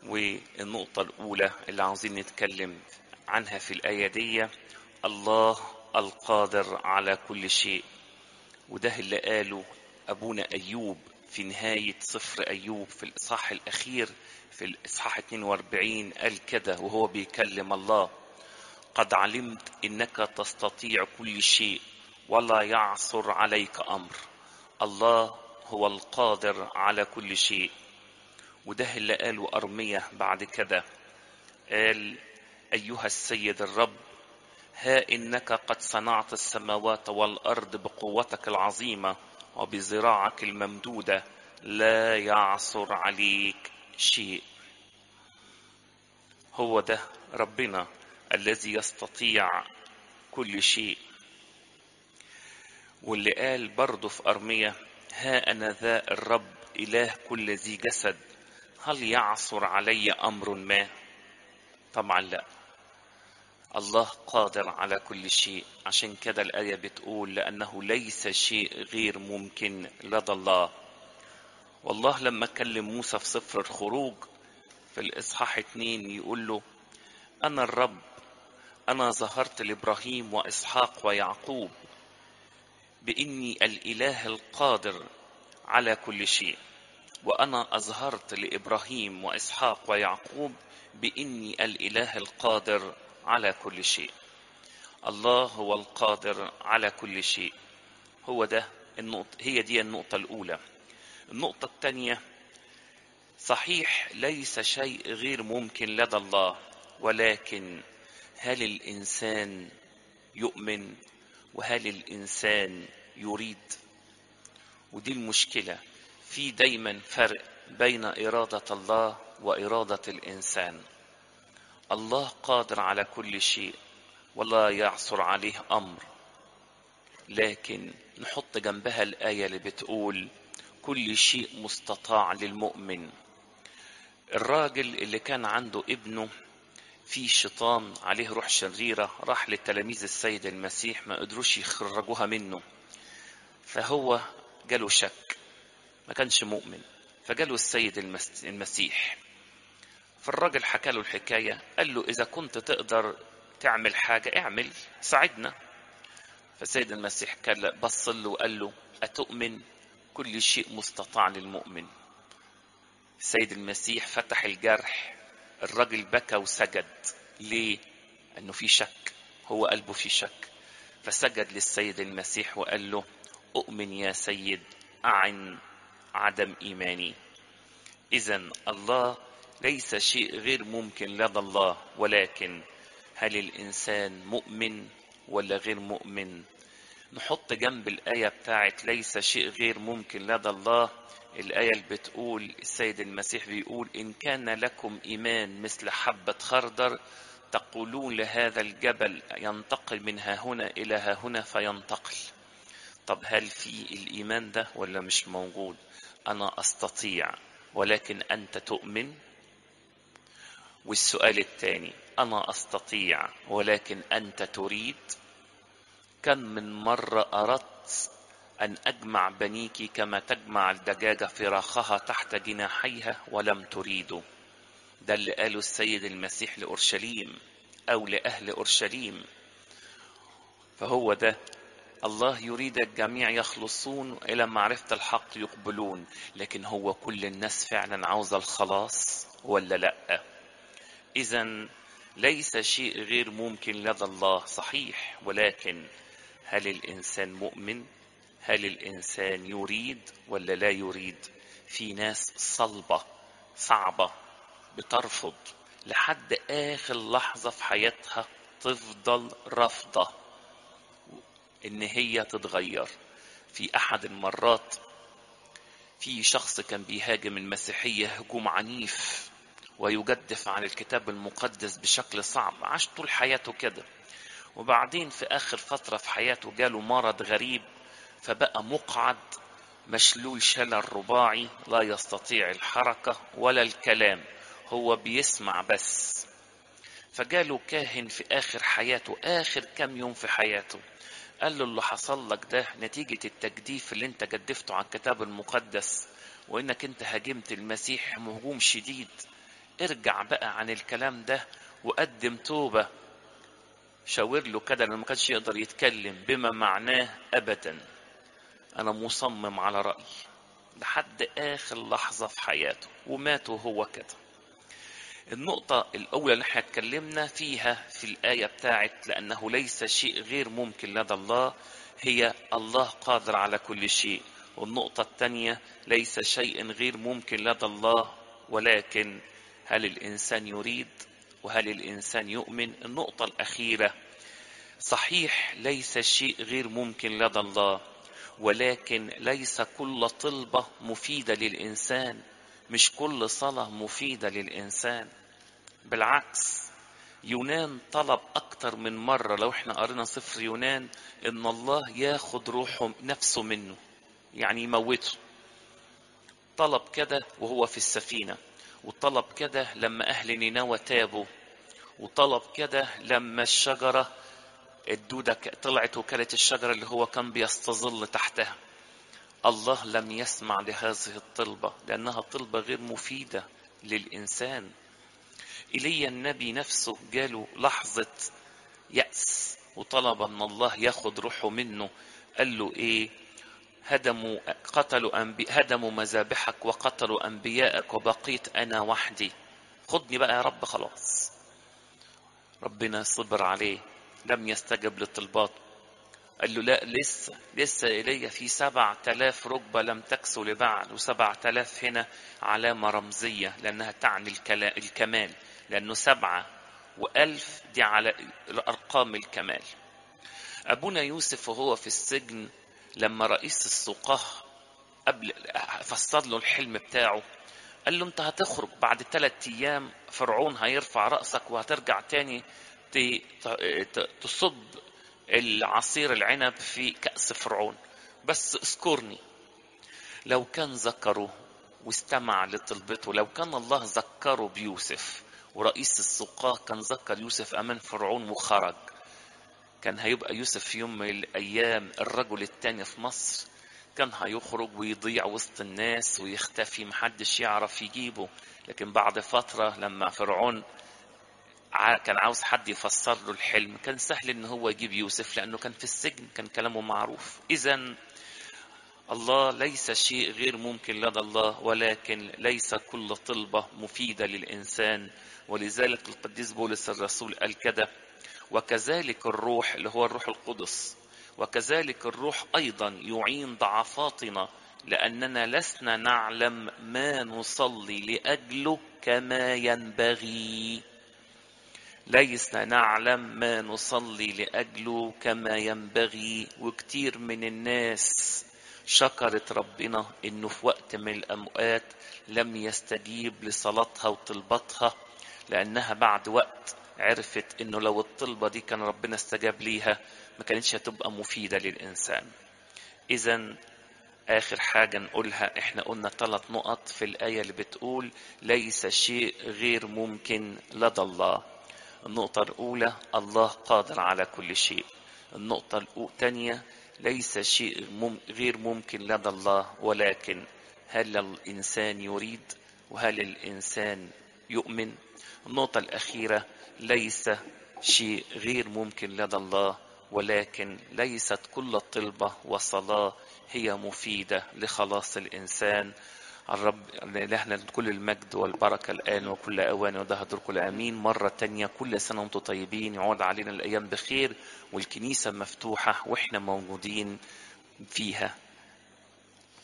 والنقطة الأولى اللي عاوزين نتكلم عنها في الآية دي الله القادر على كل شيء وده اللي قاله أبونا أيوب في نهاية سفر أيوب في الإصحاح الأخير في الإصحاح 42 قال كده وهو بيكلم الله قد علمت إنك تستطيع كل شيء ولا يعثر عليك أمر الله هو القادر على كل شيء وده اللي قاله أرمية بعد كده قال أيها السيد الرب ها إنك قد صنعت السماوات والأرض بقوتك العظيمة وبذراعك الممدودة لا يعثر عليك شيء هو ده ربنا الذي يستطيع كل شيء واللي قال برضه في أرمية ها أنا ذا الرب إله كل ذي جسد هل يعثر علي أمر ما طبعا لا الله قادر على كل شيء عشان كده الآية بتقول لأنه ليس شيء غير ممكن لدى الله والله لما كلم موسى في سفر الخروج في الإصحاح اتنين يقول له أنا الرب أنا ظهرت لإبراهيم وإسحاق ويعقوب بإني الإله القادر على كل شيء وأنا أظهرت لإبراهيم وإسحاق ويعقوب بإني الإله القادر على كل شيء الله هو القادر على كل شيء هو ده النقطة هي دي النقطة الأولى النقطة الثانية صحيح ليس شيء غير ممكن لدى الله ولكن هل الإنسان يؤمن وهل الإنسان يريد ودي المشكلة في دايما فرق بين إرادة الله وإرادة الإنسان الله قادر على كل شيء ولا يعثر عليه أمر لكن نحط جنبها الآية اللي بتقول كل شيء مستطاع للمؤمن الراجل اللي كان عنده ابنه في شيطان عليه روح شريرة راح لتلاميذ السيد المسيح ما قدروش يخرجوها منه فهو جاله شك ما كانش مؤمن فجاله السيد المسيح فالراجل حكى له الحكاية قال له إذا كنت تقدر تعمل حاجة اعمل ساعدنا فالسيد المسيح كان بص له وقال له أتؤمن كل شيء مستطاع للمؤمن السيد المسيح فتح الجرح الراجل بكى وسجد ليه انه في شك هو قلبه في شك فسجد للسيد المسيح وقال له اؤمن يا سيد اعن عدم ايماني اذا الله ليس شيء غير ممكن لدى الله ولكن هل الانسان مؤمن ولا غير مؤمن نحط جنب الآية بتاعت ليس شيء غير ممكن لدى الله الآية اللي بتقول السيد المسيح بيقول إن كان لكم إيمان مثل حبة خردر تقولون لهذا الجبل ينتقل من ها هنا إلى ها هنا فينتقل طب هل في الإيمان ده ولا مش موجود أنا أستطيع ولكن أنت تؤمن والسؤال الثاني أنا أستطيع ولكن أنت تريد كم من مرة أردت أن أجمع بنيك كما تجمع الدجاجة فراخها تحت جناحيها ولم تريدوا ده اللي قاله السيد المسيح لأورشليم أو لأهل أورشليم فهو ده الله يريد الجميع يخلصون إلى معرفة الحق يقبلون لكن هو كل الناس فعلا عاوزة الخلاص ولا لأ إذا ليس شيء غير ممكن لدى الله صحيح ولكن هل الإنسان مؤمن هل الإنسان يريد ولا لا يريد في ناس صلبة صعبة بترفض لحد آخر لحظة في حياتها تفضل رافضة إن هي تتغير في أحد المرات في شخص كان بيهاجم المسيحية هجوم عنيف ويجدف عن الكتاب المقدس بشكل صعب عاش طول حياته كده وبعدين في آخر فترة في حياته جاله مرض غريب فبقى مقعد مشلول شلل رباعي لا يستطيع الحركة ولا الكلام هو بيسمع بس فجاله كاهن في آخر حياته آخر كام يوم في حياته قال له اللي حصل لك ده نتيجة التجديف اللي انت جدفته على الكتاب المقدس وانك انت هاجمت المسيح هجوم شديد ارجع بقى عن الكلام ده وقدم توبة شاور له كده لأنه ما كانش يقدر يتكلم بما معناه أبدا أنا مصمم على رأيي لحد آخر لحظة في حياته ومات وهو كده النقطة الأولى اللي احنا اتكلمنا فيها في الآية بتاعت لأنه ليس شيء غير ممكن لدى الله هي الله قادر على كل شيء والنقطة الثانية ليس شيء غير ممكن لدى الله ولكن هل الإنسان يريد وهل الإنسان يؤمن النقطة الأخيرة صحيح ليس شيء غير ممكن لدى الله ولكن ليس كل طلبة مفيدة للإنسان مش كل صلاة مفيدة للإنسان بالعكس يونان طلب أكتر من مرة لو احنا قرينا سفر يونان إن الله ياخد روحه نفسه منه يعني يموته طلب كده وهو في السفينة وطلب كده لما أهل نينوى تابوا وطلب كده لما الشجرة الدودة طلعت وكلت الشجرة اللي هو كان بيستظل تحتها الله لم يسمع لهذه الطلبة لأنها طلبة غير مفيدة للإنسان إيليا النبي نفسه جاله لحظة يأس وطلب أن الله ياخد روحه منه قال له إيه هدموا قتلوا أنبي هدموا مذابحك وقتلوا أنبياءك وبقيت أنا وحدي خدني بقى يا رب خلاص ربنا صبر عليه لم يستجب لطلباته قال له لا لسه لسه إلي في سبع تلاف ركبة لم تكسو لبعد وسبع تلاف هنا علامة رمزية لأنها تعني الكلا- الكمال لأنه سبعة وألف دي على أرقام الكمال أبونا يوسف وهو في السجن لما رئيس السقاه قبل فسر له الحلم بتاعه قال له انت هتخرج بعد ثلاث ايام فرعون هيرفع راسك وهترجع تاني ت- ت- تصب العصير العنب في كأس فرعون بس اذكرني لو كان ذكره واستمع لطلبته لو كان الله ذكره بيوسف ورئيس السقاه كان ذكر يوسف امام فرعون وخرج كان هيبقى يوسف في يوم من الايام الرجل التاني في مصر كان هيخرج ويضيع وسط الناس ويختفي محدش يعرف يجيبه لكن بعد فترة لما فرعون ع- كان عاوز حد يفسر له الحلم كان سهل ان هو يجيب يوسف لانه كان في السجن كان كلامه معروف اذا الله ليس شيء غير ممكن لدى الله ولكن ليس كل طلبة مفيدة للإنسان ولذلك القديس بولس الرسول قال كده وكذلك الروح اللي هو الروح القدس وكذلك الروح أيضا يعين ضعفاتنا لأننا لسنا نعلم ما نصلي لأجله كما ينبغي ليسنا نعلم ما نصلي لأجله كما ينبغي وكتير من الناس شكرت ربنا انه في وقت من الأوقات لم يستجيب لصلاتها وطلباتها لأنها بعد وقت عرفت انه لو الطلبة دي كان ربنا استجاب ليها ما كانتش هتبقى مفيدة للإنسان إذا آخر حاجة نقولها إحنا قلنا ثلاث نقط في الآية اللي بتقول ليس شيء غير ممكن لدى الله النقطة الأولى الله قادر على كل شيء النقطة الثانية ليس شيء مم غير ممكن لدى الله ولكن هل الإنسان يريد وهل الإنسان يؤمن النقطة الأخيرة ليس شيء غير ممكن لدى الله ولكن ليست كل طلبة وصلاة هي مفيدة لخلاص الإنسان الرب لإلهنا كل المجد والبركة الآن وكل أوان وده كل آمين مرة تانية كل سنة وانتم طيبين يعود علينا الأيام بخير والكنيسة مفتوحة وإحنا موجودين فيها